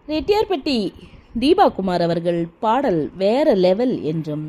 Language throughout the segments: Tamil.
ரெட்டியார்பட்டி தீபா குமார் அவர்கள் பாடல் வேற லெவல் என்றும்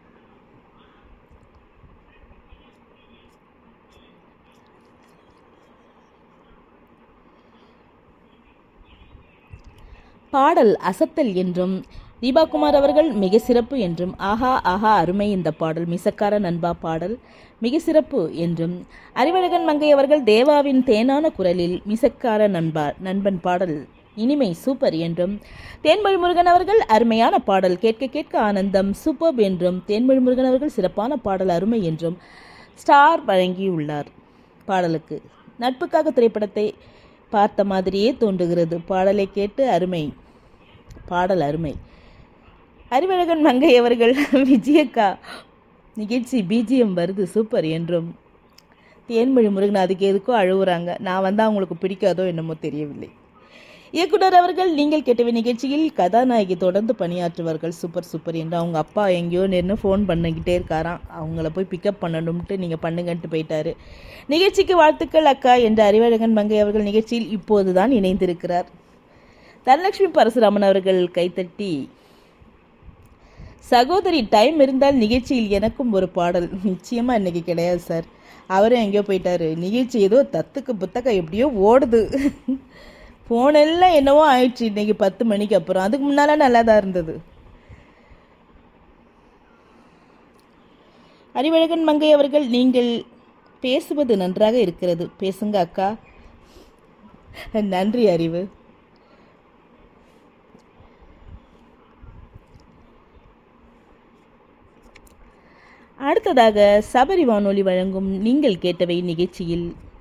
பாடல் அசத்தல் என்றும் தீபாகுமார் அவர்கள் மிக சிறப்பு என்றும் ஆஹா ஆஹா அருமை இந்த பாடல் மிசக்கார நண்பா பாடல் மிக சிறப்பு என்றும் அறிவழகன் மங்கை அவர்கள் தேவாவின் தேனான குரலில் மிசக்கார நண்பா நண்பன் பாடல் இனிமை சூப்பர் என்றும் தேன்மொழி முருகன் அவர்கள் அருமையான பாடல் கேட்க கேட்க ஆனந்தம் சூப்பர் என்றும் தேன்மொழி முருகன் அவர்கள் சிறப்பான பாடல் அருமை என்றும் ஸ்டார் வழங்கியுள்ளார் பாடலுக்கு நட்புக்காக திரைப்படத்தை பார்த்த மாதிரியே தோன்றுகிறது பாடலை கேட்டு அருமை பாடல் அருமை அறிவழகன் மங்கை அவர்கள் விஜயக்கா நிகழ்ச்சி பிஜிஎம் வருது சூப்பர் என்றும் தேன்மொழி முருகன் அதுக்கு எதுக்கோ அழுகுறாங்க நான் வந்தால் அவங்களுக்கு பிடிக்காதோ என்னமோ தெரியவில்லை இயக்குனர் அவர்கள் நீங்கள் கேட்டவை நிகழ்ச்சியில் கதாநாயகி தொடர்ந்து பணியாற்றுவார்கள் சூப்பர் சூப்பர் என்று அவங்க அப்பா எங்கேயோ நின்று ஃபோன் பண்ணிக்கிட்டே இருக்காராம் அவங்கள போய் பிக்கப் பண்ணணும்ட்டு நீங்கள் பண்ணுங்கன்ட்டு போயிட்டாரு நிகழ்ச்சிக்கு வாழ்த்துக்கள் அக்கா என்ற அறிவழகன் மங்கை அவர்கள் நிகழ்ச்சியில் இப்போது தான் இணைந்திருக்கிறார் தனலட்சுமி பரசுராமன் அவர்கள் கைத்தட்டி சகோதரி டைம் இருந்தால் நிகழ்ச்சியில் எனக்கும் ஒரு பாடல் நிச்சயமாக இன்னைக்கு கிடையாது சார் அவரும் எங்கேயோ போயிட்டாரு நிகழ்ச்சி ஏதோ தத்துக்கு புத்தகம் எப்படியோ ஓடுது ஃபோனெல்லாம் என்னவோ ஆயிடுச்சு இன்னைக்கு பத்து மணிக்கு அப்புறம் அதுக்கு முன்னால நல்லா தான் இருந்தது அறிவழகன் மங்கை அவர்கள் நீங்கள் பேசுவது நன்றாக இருக்கிறது பேசுங்க அக்கா நன்றி அறிவு அடுத்ததாக சபரி வானொலி வழங்கும் நீங்கள் கேட்டவை நிகழ்ச்சியில்